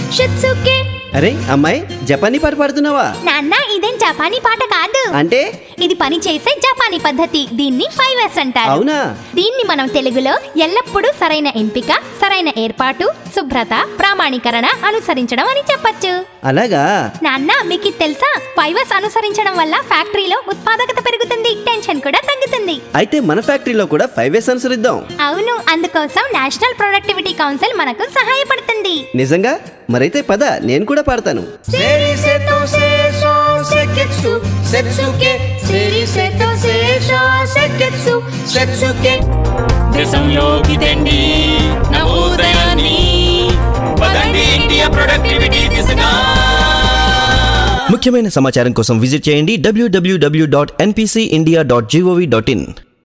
షిట్సుకే అరే అమ్మాయి జపానీ పాట పాడుతున్నావా నాన్న ఇదేం జపానీ పాట కాదు అంటే ఇది పని చేసే జపానీ పద్ధతి దీన్ని ఫైవ్ ఎస్ అంటారు అవునా దీన్ని మనం తెలుగులో ఎల్లప్పుడూ సరైన ఎంపిక సరైన ఏర్పాటు శుభ్రత ప్రామాణీకరణ అనుసరించడం అని చెప్పొచ్చు అలాగా నాన్న మీకు ఇది తెలుసా ఫైవ్ ఎస్ అనుసరించడం వల్ల ఫ్యాక్టరీలో ఉత్పాదకత పెరుగుతుంది టెన్షన్ కూడా తగ్గుతుంది అయితే మన ఫ్యాక్టరీలో కూడా ఫైవ్ ఎస్ అనుసరిద్దాం అవును అందుకోసం నేషనల్ ప్రొడక్టివిటీ కౌన్సిల్ మనకు సహాయపడుతుంది నిజంగా మరైతే పద నేను కూడా పాడతాను Seriseto seisho seketsu setsuke Seriseto seisho seketsu setsuke దేశంలోకి తెండి నవోదయాన్ని పదండి ఇండియా ప్రొడక్టివిటీ దిశగా ముఖ్యమైన సమాచారం కోసం విజిట్ చేయండి WWW dot NPC India dot GOV dot in